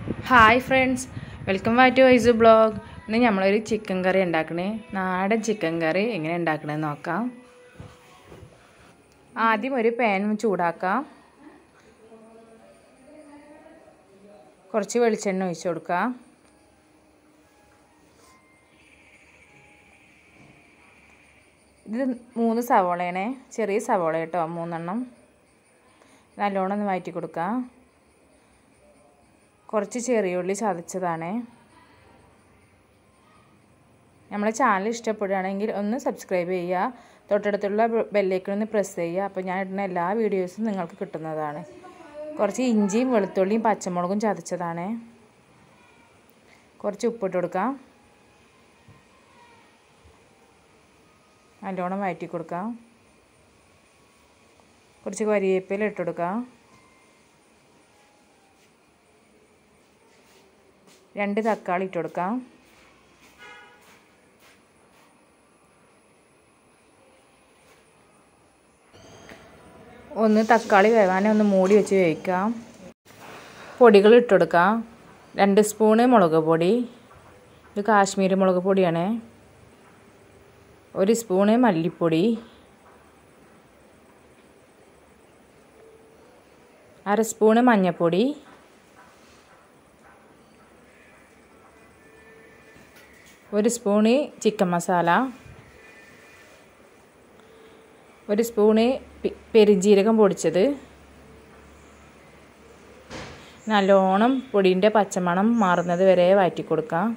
hi friends welcome back to വൈസു blog ഇന്ന് നമ്മളൊരു ചിക്കൻ കറി ഉണ്ടാക്കണേ നാടൻ ചിക്കൻ കറി എങ്ങനെ ഉണ്ടാക്കണമെന്ന് നോക്കാം ആദ്യം ഒരു പാൻ ചൂടാക്കാം കുറച്ച് വെളിച്ചെണ്ണ ഒഴിച്ചു കൊടുക്കാം ഇത് മൂന്ന് സവോളയാണേ ചെറിയ സവോള കേട്ടോ മൂന്നെണ്ണം നല്ലോണം ഒന്ന് വഴറ്റി കൊടുക്കാം കുറച്ച് ചെറിയ ഉള്ളി ചതച്ചതാണ് നമ്മളെ ചാനൽ ഇഷ്ടപ്പെടുകയാണെങ്കിൽ ഒന്ന് സബ്സ്ക്രൈബ് ചെയ്യുക തൊട്ടടുത്തുള്ള ബെല്ലേക്കിൽ ഒന്ന് പ്രസ് ചെയ്യുക അപ്പോൾ ഞാൻ ഇടുന്ന എല്ലാ വീഡിയോസും നിങ്ങൾക്ക് കിട്ടുന്നതാണ് കുറച്ച് ഇഞ്ചിയും വെളുത്തുള്ളിയും പച്ചമുളകും ചതച്ചതാണ് കുറച്ച് ഉപ്പിട്ട് കൊടുക്കാം നല്ലോണം വഴറ്റി കൊടുക്കാം കുറച്ച് കരിവേപ്പില ഇട്ട് കൊടുക്കാം രണ്ട് തക്കാളി ഇട്ട് കൊടുക്കാം ഒന്ന് തക്കാളി വേവാനെ ഒന്ന് മൂടി വെച്ച് വേവിക്കാം പൊടികൾ ഇട്ട് കൊടുക്കാം രണ്ട് സ്പൂണ് മുളക് പൊടി ഇത് കാശ്മീരി മുളക് പൊടിയാണ് ഒരു സ്പൂണ് മല്ലിപ്പൊടി അര സ്പൂണ് മഞ്ഞൾപ്പൊടി ഒരു സ്പൂണ് ചിക്കൻ മസാല ഒരു സ്പൂണ് പെരിഞ്ജീരകം പൊടിച്ചത് നല്ലോണം പൊടിൻ്റെ പച്ചമണം മാറുന്നത് വരെ വഴറ്റി കൊടുക്കാം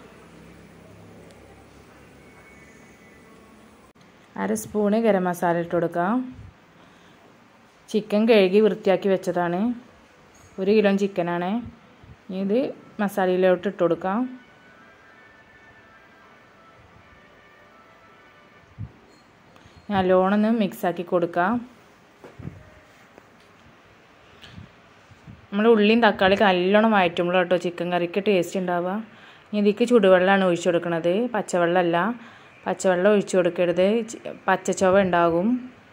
അര സ്പൂണ് ഗരം മസാല ഇട്ട് കൊടുക്കാം ചിക്കൻ കഴുകി വൃത്തിയാക്കി വെച്ചതാണ് ഒരു കിലോ ചിക്കനാണ് ഇത് മസാലയിലോട്ട് ഇട്ട് കൊടുക്കാം നല്ലോണം ഒന്ന് മിക്സാക്കി കൊടുക്കാം നമ്മൾ ഉള്ളിയും തക്കാളിയൊക്കെ നല്ലോണം വഴറ്റുമ്പോൾ കേട്ടോ ചിക്കൻ കറിക്ക് ടേസ്റ്റ് ഉണ്ടാവുക ഇനി ഇതിക്ക് ചുടുവെള്ളമാണ് ഒഴിച്ചു കൊടുക്കുന്നത് പച്ചവെള്ളമല്ല പച്ചവെള്ളം ഒഴിച്ചു കൊടുക്കരുത് പച്ചച്ചൊവ ഉണ്ടാകും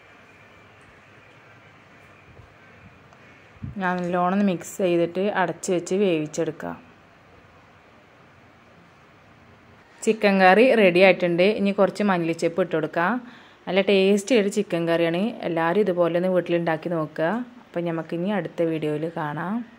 ഞാൻ നല്ലോണം മിക്സ് ചെയ്തിട്ട് അടച്ച് വെച്ച് വേവിച്ചെടുക്കാം ചിക്കൻ കറി റെഡി ആയിട്ടുണ്ട് ഇനി കുറച്ച് മല്ലിച്ചപ്പ് ഇട്ട് കൊടുക്കാം നല്ല ടേസ്റ്റി ഒരു ചിക്കൻ കറിയാണ് എല്ലാവരും ഇതുപോലെ ഒന്ന് വീട്ടിലുണ്ടാക്കി നോക്കുക അപ്പോൾ നമുക്കിനി അടുത്ത വീഡിയോയിൽ കാണാം